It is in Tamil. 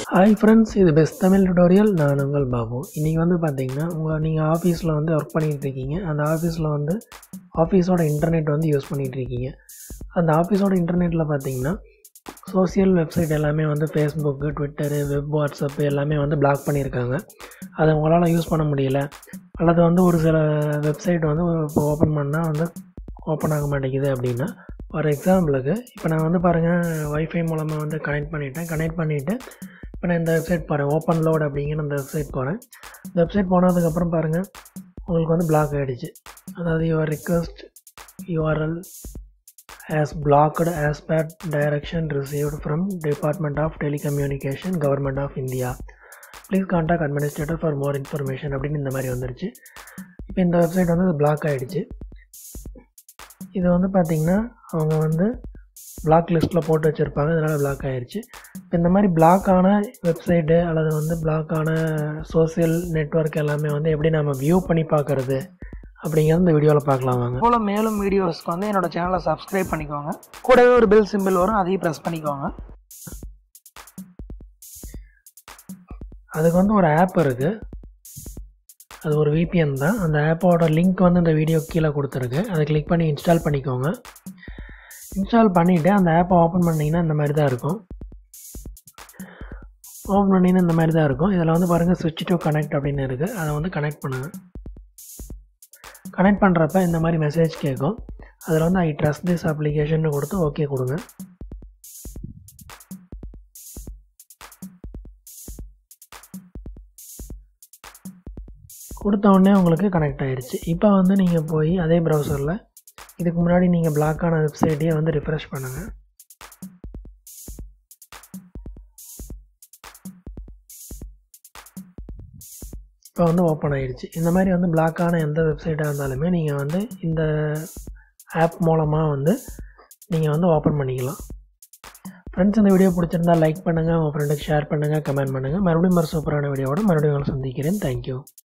ஹாய் ஃப்ரெண்ட்ஸ் இது பெஸ்ட் தமிழ் டுடோரியல் நான் உங்கள் பாபு இன்றைக்கி வந்து பார்த்தீங்கன்னா உங்கள் நீங்கள் ஆஃபீஸில் வந்து ஒர்க் பண்ணிகிட்டு இருக்கீங்க அந்த ஆஃபீஸில் வந்து ஆஃபீஸோட இன்டர்நெட் வந்து யூஸ் பண்ணிகிட்டு இருக்கீங்க அந்த ஆஃபீஸோட இன்டர்நெட்டில் பார்த்தீங்கன்னா சோசியல் வெப்சைட் எல்லாமே வந்து ஃபேஸ்புக்கு ட்விட்டரு வெப் வாட்ஸ்அப் எல்லாமே வந்து பிளாக் பண்ணியிருக்காங்க அதை உங்களால் யூஸ் பண்ண முடியல அல்லது வந்து ஒரு சில வெப்சைட் வந்து இப்போ ஓப்பன் பண்ணால் வந்து ஓப்பன் ஆக மாட்டேங்குது அப்படின்னா ஃபார் எக்ஸாம்பிளுக்கு இப்போ நான் வந்து பாருங்கள் ஒய்ஃபை மூலமாக வந்து கனெக்ட் பண்ணிட்டேன் கனெக்ட் பண்ணிவிட்டு இப்போ நான் இந்த வெப்சைட் போகிறேன் ஓப்பன் லோட் அப்படிங்கிற அந்த வெப்சைட் போகிறேன் இந்த வெப்சைட் போனதுக்கப்புறம் பாருங்கள் உங்களுக்கு வந்து பிளாக் ஆகிடுச்சு அதாவது your request URL as blocked as per direction received from Department of Telecommunication Government of India please contact administrator for more information அப்படின்னு இந்த மாதிரி வந்துருச்சு இப்போ இந்த வெப்சைட் வந்து பிளாக் ஆகிடுச்சு இது வந்து பார்த்திங்கன்னா அவங்க வந்து பிளாக் லிஸ்ட்டில் போட்டு வச்சுருப்பாங்க இதனால் பிளாக் ஆகிடுச்சு இப்போ இந்த மாதிரி பிளாக் ஆன வெப்சைட்டு அல்லது வந்து பிளாக் ஆன சோசியல் நெட்ஒர்க் எல்லாமே வந்து எப்படி நம்ம வியூ பண்ணி பார்க்குறது அப்படிங்கிறது இந்த வீடியோவில் பார்க்கலாம் வாங்க போல் மேலும் வீடியோஸ்க்கு வந்து என்னோட சேனலை சப்ஸ்கிரைப் பண்ணிக்கோங்க கூடவே ஒரு பெல் சிம்பிள் வரும் அதையும் ப்ரெஸ் பண்ணிக்கோங்க அதுக்கு வந்து ஒரு ஆப் இருக்குது அது ஒரு VPN தான் அந்த ஆப்போட லிங்க் வந்து இந்த வீடியோ கீழே கொடுத்துருக்கு அதை கிளிக் பண்ணி இன்ஸ்டால் பண்ணிக்கோங்க இன்ஸ்டால் பண்ணிவிட்டு அந்த ஆப்பை ஓப்பன் பண்ணிங்கன்னா இந்த மாதிரி தான் இருக்கும் ஓப்பன் பண்ணிங்கன்னா இந்த மாதிரி தான் இருக்கும் இதில் வந்து பாருங்கள் switch to கனெக்ட் அப்படின்னு இருக்குது அதை வந்து கனெக்ட் பண்ணுங்கள் கனெக்ட் பண்ணுறப்ப இந்த மாதிரி மெசேஜ் கேட்கும் அதில் வந்து ஐ ட்ரஸ்ட் திஸ் அப்ளிகேஷன் கொடுத்து ஓகே கொடுங்க கொடுத்த உடனே உங்களுக்கு கனெக்ட் ஆயிடுச்சு இப்போ வந்து நீங்கள் போய் அதே ப்ரௌசரில் இதுக்கு முன்னாடி நீங்கள் பிளாக் ஆன வெப்சைட்டையே வந்து ரிஃப்ரெஷ் பண்ணுங்கள் இப்போ வந்து ஓப்பன் ஆயிடுச்சு இந்த மாதிரி வந்து பிளாக் ஆன எந்த வெப்சைட்டாக இருந்தாலுமே நீங்கள் வந்து இந்த ஆப் மூலமாக வந்து நீங்கள் வந்து ஓப்பன் பண்ணிக்கலாம் ஃப்ரெண்ட்ஸ் இந்த வீடியோ பிடிச்சிருந்தா லைக் பண்ணுங்கள் உங்கள் ஃப்ரெண்டுக்கு ஷேர் பண்ணுங்கள் கமெண்ட் பண்ணுங்கள் மறுபடியும் ஒரு சூப்பரான வீடியோவோட மறுபடியும் உங்களை சந்திக்கிறேன் தேங்க்யூ